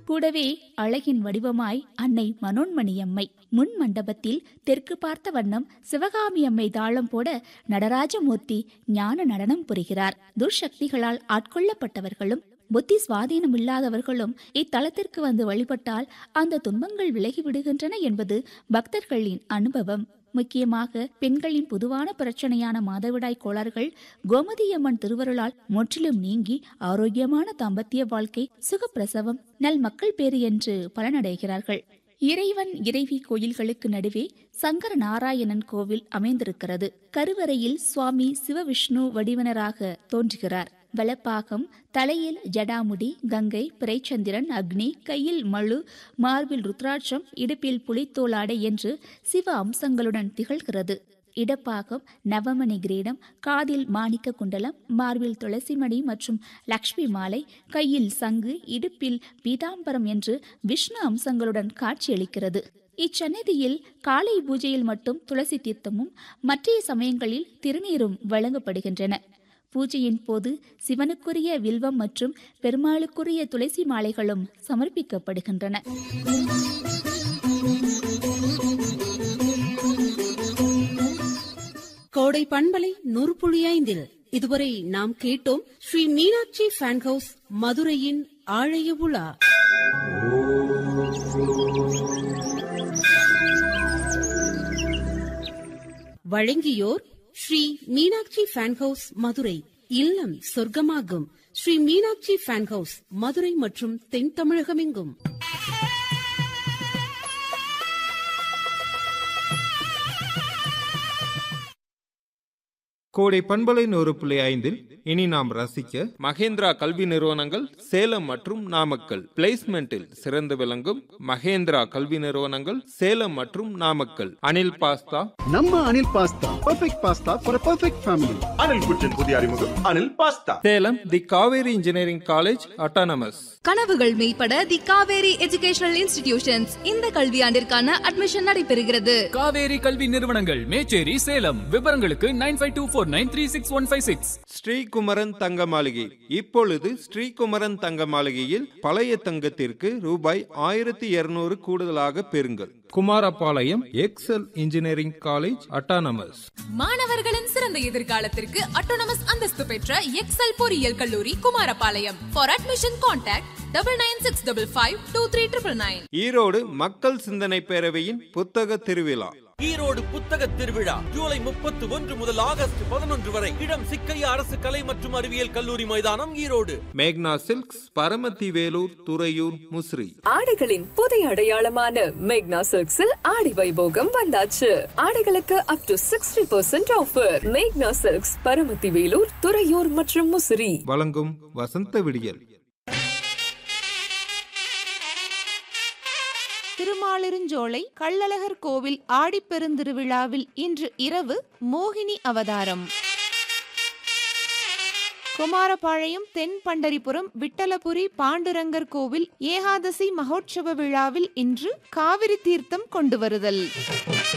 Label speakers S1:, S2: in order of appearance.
S1: கூடவே அழகின் வடிவமாய் அன்னை மனோன்மணியம்மை முன் மண்டபத்தில் தெற்கு பார்த்த வண்ணம் சிவகாமி அம்மை தாளம் போட நடராஜமூர்த்தி ஞான நடனம் புரிகிறார் துர்சக்திகளால் ஆட்கொள்ளப்பட்டவர்களும் புத்தி சுவாதீனம் இல்லாதவர்களும் இத்தலத்திற்கு வந்து வழிபட்டால் அந்த துன்பங்கள் விலகி விடுகின்றன என்பது பக்தர்களின் அனுபவம் முக்கியமாக பெண்களின் பொதுவான பிரச்சனையான மாதவிடாய் கோளாறுகள் கோமதியம்மன் திருவருளால் முற்றிலும் நீங்கி ஆரோக்கியமான தாம்பத்திய வாழ்க்கை சுகப்பிரசவம் நல் மக்கள் பேறு என்று பலனடைகிறார்கள் இறைவன் இறைவி கோயில்களுக்கு நடுவே சங்கர நாராயணன் கோவில் அமைந்திருக்கிறது கருவறையில் சுவாமி சிவவிஷ்ணு வடிவனராக தோன்றுகிறார் வலப்பாகம் தலையில் ஜடாமுடி கங்கை பிறைச்சந்திரன் அக்னி கையில் மழு மார்பில் ருத்ராட்சம் இடுப்பில் புலித்தோலாடை என்று சிவ அம்சங்களுடன் திகழ்கிறது இடப்பாகம் நவமணி கிரீடம் காதில் மாணிக்க குண்டலம் மார்பில் துளசிமணி மற்றும் லக்ஷ்மி மாலை கையில் சங்கு இடுப்பில் பீதாம்பரம் என்று விஷ்ணு அம்சங்களுடன் காட்சியளிக்கிறது இச்சன்னதியில் காலை பூஜையில் மட்டும் துளசி தீர்த்தமும் மற்றைய சமயங்களில் திருநீரும் வழங்கப்படுகின்றன பூஜையின் போது சிவனுக்குரிய வில்வம் மற்றும் பெருமாளுக்குரிய துளசி மாலைகளும் சமர்ப்பிக்கப்படுகின்றன
S2: கோடை பண்பலை நூறு புள்ளி ஐந்தில் இதுவரை நாம் கேட்டோம் ஸ்ரீ மீனாட்சி ஃபேன் ஹவுஸ் மதுரையின் ஆழைய உலா வழங்கியோர் ஸ்ரீ மீனாட்சி ஃபேன் ஹவுஸ் மதுரை இல்லம் சொர்க்கமாகும் ஸ்ரீ மீனாட்சி ஃபேன் ஹவுஸ் மதுரை மற்றும் தென் தமிழகமெங்கும்
S3: கோடை பண்பலை நூறு புள்ளி ஐந்தில் இனி நாம் ரசிக்க மகேந்திரா கல்வி நிறுவனங்கள் சேலம் மற்றும் நாமக்கல் பிளேஸ்மெண்டில் சிறந்து விளங்கும் மகேந்திரா கல்வி நிறுவனங்கள் சேலம் மற்றும் நாமக்கல் அனில் பாஸ்தா
S4: நம்ம Anil pasta perfect pasta for perfect family
S5: Anil குற்றின் புதிய அறிமுகம் Anil pasta
S3: Salem the Kaveri engineering college autonomous
S6: கனவுகள் மெய்ப்பட தி காவேரி எஜுகேஷனல் இன்ஸ்டிடியூஷன்ஸ் இந்த கல்வியாண்டிற்கான அட்மிஷன் நடைபெறுகிறது
S7: காவேரி கல்வி நிறுவனங்கள் மேச்சேரி சேலம் விவரங்களுக்கு nine five two four nine three six one five six
S3: Srikumaran Thanga Maligai இப்பொழுது ஸ்ரீகுமரன் தங்க மாளிகையில் பழைய தங்கத்திற்கு ரூபாய் ஆயிரத்தி இருநூறு கூடுதலாக பெறுங்கள் Kumarapalayam excel engineering college autonomous
S6: மாணவர்களின் சிறந்த எதிர்காலத்திற்கு அட்டோனமஸ் அந்தஸ்து பெற்ற எக்ஸல் பொறியியல் கல்லூரி Kumarapalayam for admission contact double nine six double five two three triple nine
S3: Erode மக்கள் சிந்தனை பேரவையின் புத்தக திருவிழா
S8: ஈரோடு புத்தக திருவிழா ஜூலை முப்பத்தி ஒன்று முதல் ஆகஸ்ட் பதினொன்று வரை இடம் சிக்கையா அரசு கலை மற்றும் அறிவியல் கல்லூரி மைதானம் ஈரோடு
S3: மேக்னா சில்க்ஸ் பரமத்தி வேலூர் துறையூர் முசிறி
S9: ஆடைகளின் புதிய அடையாளமான மேக்னா சில்க்ஸில் ஆடி வைபோகம் வந்தாச்சு ஆடைகளுக்கு up to sixty percent offer மேக்னா சில்க்ஸ் பரமத்தி வேலூர் துறையூர் மற்றும் முசிறி
S3: வழங்கும் வசந்த விடியல்
S10: திருமாலிருஞ்சோலை கள்ளழகர் கோவில் ஆடிப்பெருந்திருவிழாவில் இன்று இரவு மோகினி அவதாரம் குமாரபாளையம் தென் பண்டரிபுரம் விட்டலபுரி பாண்டுரங்கர் கோவில் ஏகாதசி மகோற்சவ விழாவில் இன்று காவிரி தீர்த்தம் கொண்டு வருதல்